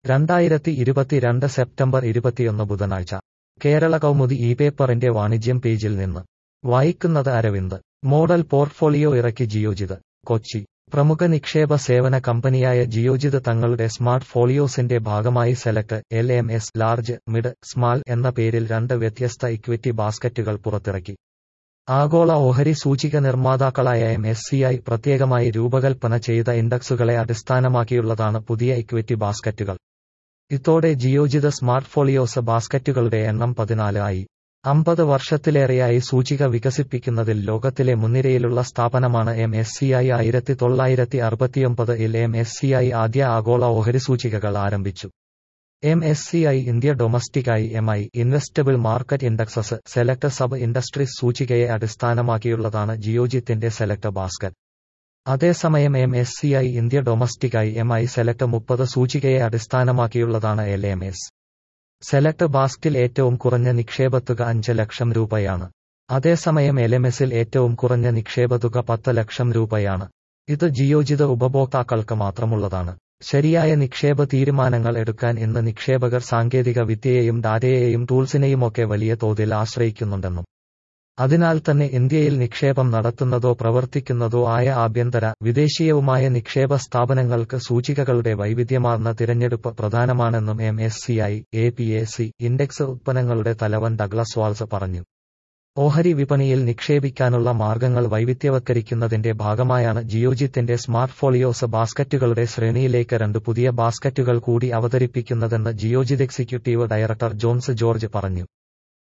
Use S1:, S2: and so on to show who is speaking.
S1: രണ്ടായിരത്തി ഇരുപത്തിരണ്ട് സെപ്റ്റംബർ ഇരുപത്തിയൊന്ന് ബുധനാഴ്ച കേരള കൗമുദി ഈ പേപ്പറിന്റെ വാണിജ്യം പേജിൽ നിന്ന് വായിക്കുന്നത് അരവിന്ദ് മോഡൽ പോർട്ട്ഫോളിയോ ഇറക്കി ജിയോജിത് കൊച്ചി പ്രമുഖ നിക്ഷേപ സേവന കമ്പനിയായ ജിയോജിത് തങ്ങളുടെ സ്മാർട്ട് ഫോളിയോസിന്റെ ഭാഗമായി select L M S large mid small എന്ന പേരിൽ രണ്ട് വ്യത്യസ്ത ഇക്വിറ്റി ബാസ്ക്കറ്റുകൾ പുറത്തിറക്കി ആഗോള ഓഹരി സൂചിക നിർമ്മാതാക്കളായ എം എസ് സി ഐ പ്രത്യേകമായി രൂപകൽപ്പന ചെയ്ത ഇൻഡെക്സുകളെ അടിസ്ഥാനമാക്കിയുള്ളതാണ് പുതിയ ഇക്വിറ്റി ബാസ്ക്കറ്റുകൾ ഇതോടെ ജിയോജിത് സ്മാർട്ട് ഫോളിയോസ് ബാസ്ക്കറ്റുകളുടെ എണ്ണം പതിനാല് ആയി അമ്പത് വർഷത്തിലേറെയായി സൂചിക വികസിപ്പിക്കുന്നതിൽ ലോകത്തിലെ മുൻനിരയിലുള്ള സ്ഥാപനമാണ് എം എസ് സി ഐ ആയിരത്തി തൊള്ളായിരത്തി അറുപത്തിയൊമ്പതിൽ എം എസ് സി ഐ ആദ്യ ആഗോള ഓഹരി സൂചികകൾ ആരംഭിച്ചു M S C I India domestic I M I investable market indexes select sub industries സൂചികയെ അടിസ്ഥാനമാക്കിയുള്ളതാണ് ജിയോജിത്തിന്റെ സെലക്ട് ബാസ്ക്കറ്റ് അതേസമയം M S C I India domestic I M I select മുപ്പത് സൂചികയെ അടിസ്ഥാനമാക്കിയുള്ളതാണ് എൽ എം എസ് സെലക്ട് ബാസ്റ്റിൽ ഏറ്റവും കുറഞ്ഞ നിക്ഷേപത്തുക അഞ്ച് ലക്ഷം രൂപയാണ് അതേസമയം എൽഎംഎസിൽ ഏറ്റവും കുറഞ്ഞ നിക്ഷേപത്തുക പത്ത് ലക്ഷം രൂപയാണ് ഇത് ജിയോജിത ഉപഭോക്താക്കൾക്ക് മാത്രമുള്ളതാണ് ശരിയായ നിക്ഷേപ തീരുമാനങ്ങൾ എടുക്കാൻ ഇന്ന് നിക്ഷേപകർ സാങ്കേതിക വിദ്യയെയും ഡാറ്റയെയും ടൂൾസിനെയുമൊക്കെ വലിയ തോതിൽ ആശ്രയിക്കുന്നുണ്ടെന്നും അതിനാൽ തന്നെ ഇന്ത്യയിൽ നിക്ഷേപം നടത്തുന്നതോ പ്രവർത്തിക്കുന്നതോ ആയ ആഭ്യന്തര വിദേശീയവുമായ നിക്ഷേപ സ്ഥാപനങ്ങൾക്ക് സൂചികകളുടെ വൈവിധ്യമാർന്ന തിരഞ്ഞെടുപ്പ് പ്രധാനമാണെന്നും M S C I A P A C index ഉത്പന്നങ്ങളുടെ തലവൻ ഡഗ്ലസ് വാൾസ് പറഞ്ഞു ഓഹരി വിപണിയിൽ നിക്ഷേപിക്കാനുള്ള മാർഗങ്ങൾ വൈവിധ്യവത്കരിക്കുന്നതിന്റെ ഭാഗമായാണ് ജിയോജിത്തിന്റെ സ്മാർട്ട് ഫോളിയോസ് ബാസ്ക്കറ്റുകളുടെ ശ്രേണിയിലേക്ക് രണ്ട് പുതിയ ബാസ്ക്കറ്റുകൾ കൂടി അവതരിപ്പിക്കുന്നതെന്ന് ജിയോജിത് എക്സിക്യൂട്ടീവ് ഡയറക്ടർ ജോൺസ് ജോർജ് പറഞ്ഞു